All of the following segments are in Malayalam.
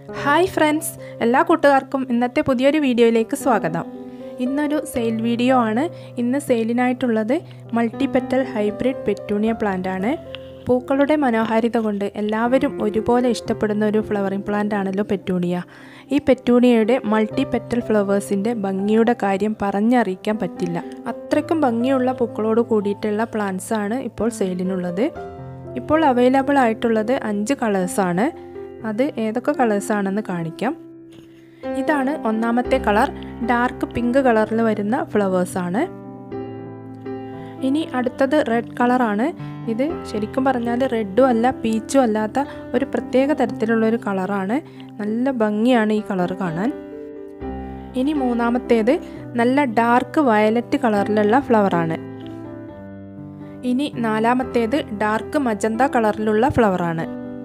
ഹായ് ഫ്രണ്ട്സ് എല്ലാ കൂട്ടുകാർക്കും ഇന്നത്തെ പുതിയൊരു വീഡിയോയിലേക്ക് സ്വാഗതം ഇന്നൊരു സെയിൽ വീഡിയോ ആണ് ഇന്ന് സെയിലിനായിട്ടുള്ളത് മൾട്ടിപെറ്റൽ ഹൈബ്രിഡ് പെറ്റൂണിയ പ്ലാന്റ് ആണ് പൂക്കളുടെ മനോഹാരിത കൊണ്ട് എല്ലാവരും ഒരുപോലെ ഇഷ്ടപ്പെടുന്ന ഒരു ഫ്ലവറിംഗ് പ്ലാന്റ് ആണല്ലോ പെറ്റൂണിയ ഈ പെറ്റൂണിയയുടെ മൾട്ടി പെറ്റൽ ഫ്ലവേഴ്സിൻ്റെ ഭംഗിയുടെ കാര്യം പറഞ്ഞറിയിക്കാൻ പറ്റില്ല അത്രയ്ക്കും ഭംഗിയുള്ള പൂക്കളോട് കൂടിയിട്ടുള്ള പ്ലാന്റ്സ് ആണ് ഇപ്പോൾ സെയിലിനുള്ളത് ഇപ്പോൾ അവൈലബിൾ ആയിട്ടുള്ളത് അഞ്ച് കളേഴ്സാണ് അത് ഏതൊക്കെ കളേഴ്സാണെന്ന് കാണിക്കാം ഇതാണ് ഒന്നാമത്തെ കളർ ഡാർക്ക് പിങ്ക് കളറിൽ വരുന്ന ഫ്ലവേഴ്സാണ് ഇനി അടുത്തത് റെഡ് കളറാണ് ഇത് ശരിക്കും പറഞ്ഞാൽ റെഡും അല്ല പീച്ചും അല്ലാത്ത ഒരു പ്രത്യേക തരത്തിലുള്ള ഒരു കളറാണ് നല്ല ഭംഗിയാണ് ഈ കളർ കാണാൻ ഇനി മൂന്നാമത്തേത് നല്ല ഡാർക്ക് വയലറ്റ് കളറിലുള്ള ഫ്ലവറാണ് ഇനി നാലാമത്തേത് ഡാർക്ക് മജന്ത കളറിലുള്ള ഫ്ലവറാണ്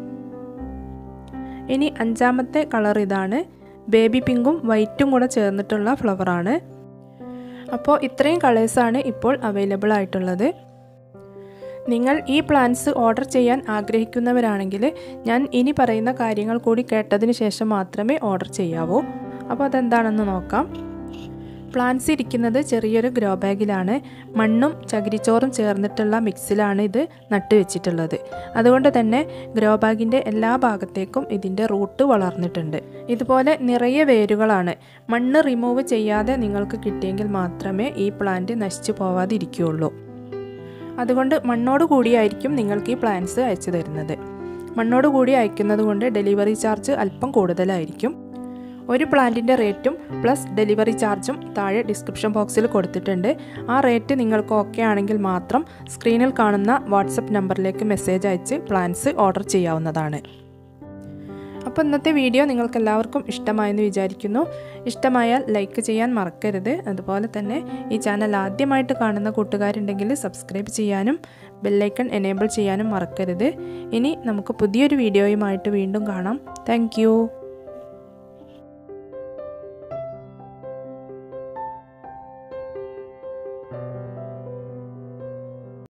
ഇനി അഞ്ചാമത്തെ കളർ ഇതാണ് ബേബി പിങ്കും വൈറ്റും കൂടെ ചേർന്നിട്ടുള്ള ഫ്ലവറാണ് അപ്പോൾ ഇത്രയും കളേഴ്സാണ് ഇപ്പോൾ അവൈലബിൾ ആയിട്ടുള്ളത് നിങ്ങൾ ഈ പ്ലാന്റ്സ് ഓർഡർ ചെയ്യാൻ ആഗ്രഹിക്കുന്നവരാണെങ്കിൽ ഞാൻ ഇനി പറയുന്ന കാര്യങ്ങൾ കൂടി കേട്ടതിന് ശേഷം മാത്രമേ ഓർഡർ ചെയ്യാവൂ അപ്പോൾ അതെന്താണെന്ന് നോക്കാം പ്ലാന്റ്സ് ഇരിക്കുന്നത് ചെറിയൊരു ഗ്രോ ബാഗിലാണ് മണ്ണും ചകിരിച്ചോറും ചേർന്നിട്ടുള്ള മിക്സിലാണ് ഇത് നട്ടു വെച്ചിട്ടുള്ളത് അതുകൊണ്ട് തന്നെ ഗ്രോ ബാഗിൻ്റെ എല്ലാ ഭാഗത്തേക്കും ഇതിൻ്റെ റൂട്ട് വളർന്നിട്ടുണ്ട് ഇതുപോലെ നിറയെ വേരുകളാണ് മണ്ണ് റിമൂവ് ചെയ്യാതെ നിങ്ങൾക്ക് കിട്ടിയെങ്കിൽ മാത്രമേ ഈ പ്ലാന്റ് നശിച്ചു പോവാതിരിക്കുകയുള്ളൂ അതുകൊണ്ട് മണ്ണോട് കൂടിയായിരിക്കും നിങ്ങൾക്ക് ഈ പ്ലാന്റ്സ് അയച്ചു തരുന്നത് മണ്ണോട് കൂടി അയക്കുന്നത് കൊണ്ട് ഡെലിവറി ചാർജ് അല്പം കൂടുതലായിരിക്കും ഒരു പ്ലാന്റിൻ്റെ റേറ്റും പ്ലസ് ഡെലിവറി ചാർജും താഴെ ഡിസ്ക്രിപ്ഷൻ ബോക്സിൽ കൊടുത്തിട്ടുണ്ട് ആ റേറ്റ് നിങ്ങൾക്ക് ഓക്കെ ആണെങ്കിൽ മാത്രം സ്ക്രീനിൽ കാണുന്ന വാട്സപ്പ് നമ്പറിലേക്ക് മെസ്സേജ് അയച്ച് പ്ലാൻസ് ഓർഡർ ചെയ്യാവുന്നതാണ് അപ്പോൾ ഇന്നത്തെ വീഡിയോ നിങ്ങൾക്ക് എല്ലാവർക്കും ഇഷ്ടമായെന്ന് വിചാരിക്കുന്നു ഇഷ്ടമായാൽ ലൈക്ക് ചെയ്യാൻ മറക്കരുത് അതുപോലെ തന്നെ ഈ ചാനൽ ആദ്യമായിട്ട് കാണുന്ന കൂട്ടുകാരുണ്ടെങ്കിൽ സബ്സ്ക്രൈബ് ചെയ്യാനും ബെല്ലൈക്കൺ എനേബിൾ ചെയ്യാനും മറക്കരുത് ഇനി നമുക്ക് പുതിയൊരു വീഡിയോയുമായിട്ട് വീണ്ടും കാണാം താങ്ക്